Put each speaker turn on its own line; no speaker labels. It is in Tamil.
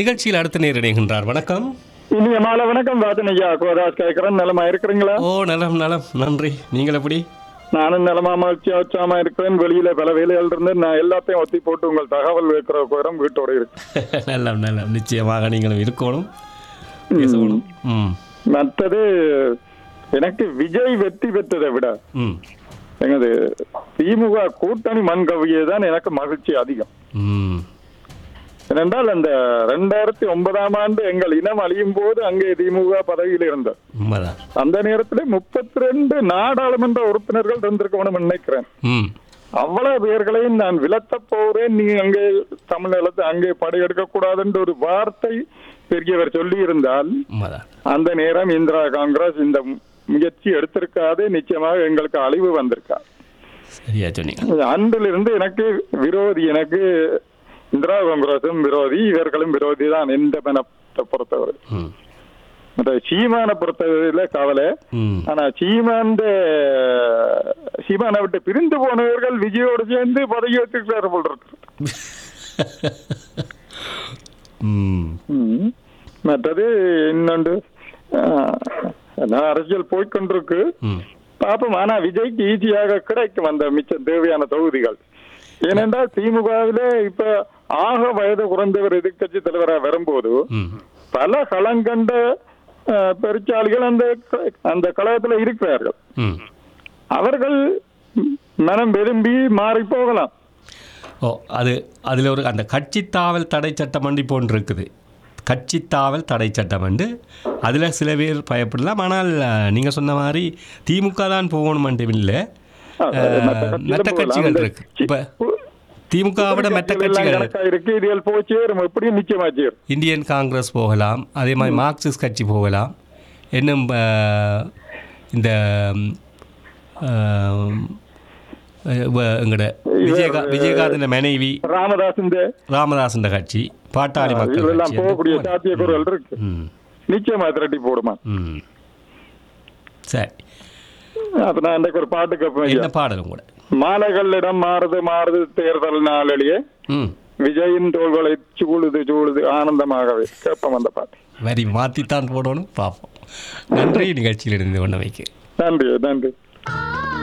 நிகழ்ச்சியில் அடுத்த நேர் இணைகின்றார் வணக்கம்
இனிய மாலை வணக்கம் வாசனையா கோதாஸ் கேட்கிறேன் நிலமா இருக்கிறீங்களா
ஓ நலம் நலம் நன்றி நீங்கள் எப்படி
நானும் நிலமா மகிழ்ச்சியா உற்சாகமா இருக்கிறேன் வெளியில பல வேலைகள் இருந்து நான் எல்லாத்தையும் ஒத்தி போட்டு உங்கள் தகவல் வைக்கிற கோரம் வீட்டோட இருக்கு
நல்ல நல்ல நிச்சயமாக நீங்களும் இருக்கணும் பேசணும் ம்
மற்றது எனக்கு விஜய் வெற்றி பெற்றதை விட
ம்
எனது திமுக கூட்டணி மண்கவியை தான் எனக்கு மகிழ்ச்சி அதிகம்
ம்
ஏனென்றால் அந்த ரெண்டாயிரத்தி ஒன்பதாம் ஆண்டு எங்கள் இனம் அழியும் போது அங்கே திமுக பதவியில் இருந்தது
உண்மைதான்
அந்த நேரத்தில் முப்பத்தி ரெண்டு நாடாளுமன்ற உறுப்பினர்கள் இருந்திருக்கணும் நினைக்கிறேன்
ம்
அவ்வளவு பேர்களையும் நான் விலத்தப் போறேன் நீ அங்கே தமிழ்நிலத்தை அங்கே படையெடுக்க கூடாதுன்ற ஒரு வார்த்தை பெரியவர் சொல்லி இருந்தால்
உண்மைதான்
அந்த நேரம் இந்திரா காங்கிரஸ் இந்த முயற்சி எடுத்திருக்காது நிச்சயமாக எங்களுக்கு அழிவு வந்திருக்கா
சரியா சொன்னீங்க
அன்றிலிருந்து எனக்கு விரோதி எனக்கு இந்திரா காங்கிரசும் விரோதி இவர்களும் விரோதி தான் எந்த மனத்தை பொறுத்தவரை
ம்
மற்ற சீமான பொறுத்தவரையில கவலை
ம்
ஆனா சீமான் சீமானை விட்டு பிரிந்து போனவர்கள் விஜயோடு சேர்ந்து பதவி வச்சிருக்காரு போல் இருக்கு
ம்
ம். மற்றது இன்னொன்று ஆஹ், நான் அரசியல் போய்க்கொண்டிருக்கு
ம்
பாப்போம் ஆனா விஜய்க்கு ஈஸியாக கிடைக்கும் அந்த மிச்சம் தேவையான தொகுதிகள் ஏனென்றால் திமுகவிலே இப்ப ஆக வயது குறைந்தவர் எதிர்க்கட்சி தலைவராக வரும்போது
ம்
பல களங்கண்ட ஆஹ், பெருச்சாளிகள் அந்த க- அந்த கழகத்துல இருக்கிறார்கள்
ம்
அவர்கள் மனம் விரும்பி மாறி போகலாம்
ஓ அது அதில் ஒரு அந்த கட்சி தாவல் தடை சட்டம் அண்டி போன்று இருக்குது கட்சி தாவல் தடை சட்டம் அண்டு அதில் சில பேர் பயப்படலாம் ஆனால் நீங்கள் சொன்ன மாதிரி திமுக தான் போகணும் மட்டும் இல்லை
அஹ், மற்ற கட்சியில
மற்ற
போகலாம்.
கட்சிகள்
அந்த
இருக்கு இப்போ திமுக விட மற்ற
கட்சிகள் எல்லாம்
கட்சிகள்
கணக்கா இருக்கு இதுகள் போய் சேரும் எப்படியும் நிச்சயமா சேரும்
இந்தியன் காங்கிரஸ் போகலாம் அதே மாதிரி மார்க்சிஸ்ட் கட்சி போகலாம் இன்னும் அஹ், இந்த எங்கட விஜயகா விஜயகாந்தன மனைவி
ராமதாஸ் இந்த
ராமதாசன் கட்சி பாட்டாளி மக்கள்
இதெல்லாம்
கட்சி
போகக்கூடிய
என்று
சாத்தியக்கூறுகள் இருக்கு
ம்
நிச்சயமா திரட்டி போடுமா
ம் சரி
அப்ப நான் இன்றைக்கு ஒரு பாட்டு கேட்பேன் ஐயா.
என்ன பாடலும் கூட
மாலைகளிடம் மாறுது மாறுது தேர்தல் நாளிலேயே
ம்
விஜயின் தோள்களை சூழுது சூழுது ஆனந்தமாகவே கேட்போம் அந்த பாட்டு
வரி மாற்றித்தான் போடணும் பார்ப்போம் நன்றி நிகழ்ச்சியில் இருந்து கொண்டமைக்கு
நன்றி நன்றி